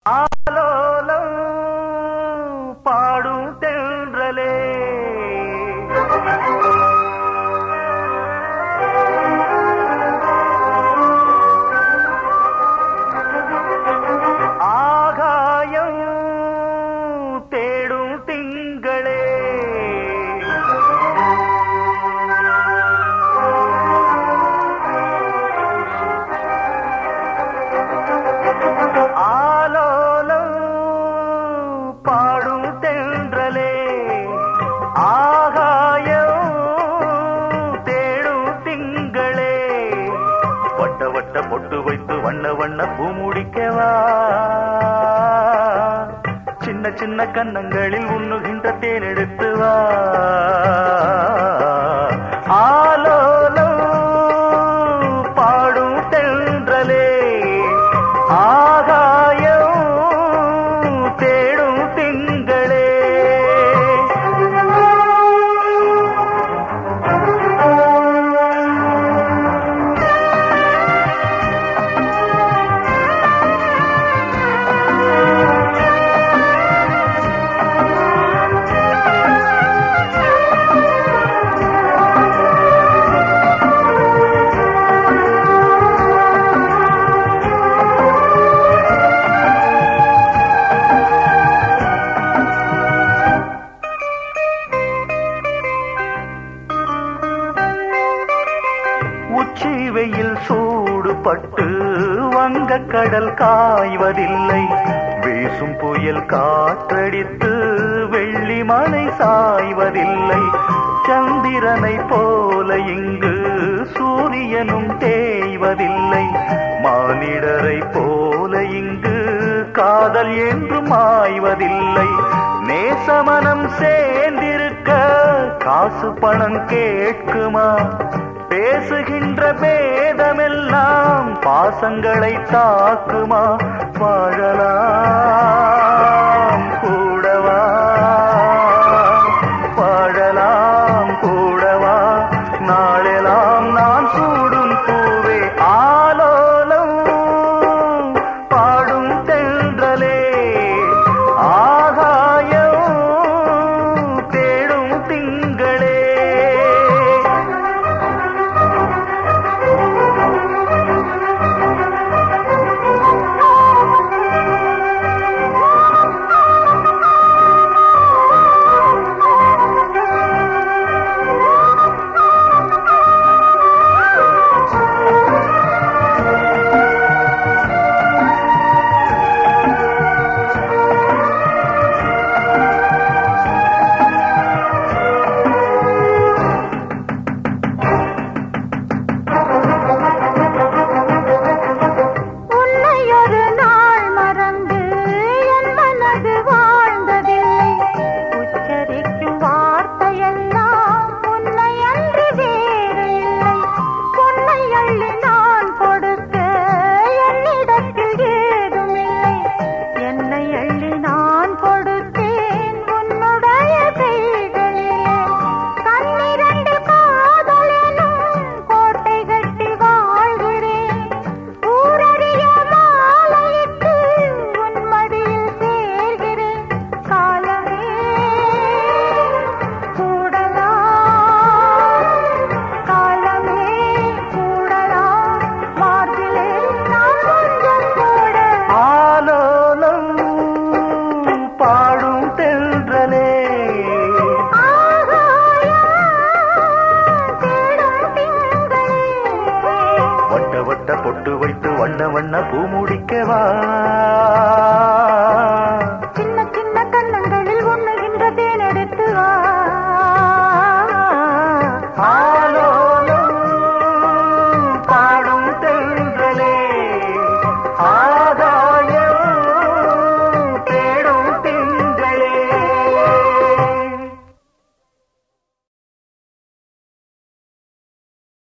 ஆலோலம் பாடும் தென்றலே ஆகாயம் தேடும் திங்களே ஆலோலம் பாடும் தென்றலே ஆகாயம் தேடும் திங்களே வட்ட வட்ட பொட்டு வைத்து வண்ண வண்ண பூ முடிக்கவா சின்ன சின்ன கன்னங்களில் உண்ணுகின்ற தேன் எடுத்து வா ஆலோலம் பாடும் தென்றலே ஆகாயம் தேடும் திங்களே உச்சி வெயில் சூடுபட்டு வங்க கடல் காய்வதில்லை வீசும் புயல் காற்றடித்து வெள்ளி மலை சாய்வதில்லை சந்திரனை போல இங்கு சூரியனும் தேய்வதில்லை மானிடரை போல இங்கு காதல் என்றும் மாய்வதில்லை நேசமனம் சேர்ந்திருக்க காசு பணம் கேட்குமா பேசுகின்ற பேதமெல்லாம் பாசங்களை தாக்குமா வாழலாம் கூடவா வாழலாம் கூடவா நாளெல்லாம் நான் சூடும் பூவே ஆலோலம் பாடும் தென்றலே ஆகாயம் தேடும் திங்களே உன்னை ஒரு நாள் மறந்து என் மனது வாழ்ந்ததில்லை உச்சரிக்கும் வார்த்தையெல்லாம் உன்னை அன்றி வேறு இல்லை பொன்னை அள்ளி நான் கொடுக்க என்னிடத்தில் ஏதுமில்லை என்னை அள்ளி நான் கொடுத்தேன் உன்னுடைய கைகளிலே கண்ணிரண்டு காதலெனும் கோட்டை கட்டி வாழ்கிறேன் ஊரறிய மாலையிட்டு உன் மடியில் சேர்கிறேன் காலமே கூடலா காலமே கூடலா மார்பிலே நான் கொஞ்சம் கூட ஆலோலம் பாடும் தென்றலே வட்ட வட்ட பொட்டு வைத்து வண்ண வண்ண பூ முடிக்கவா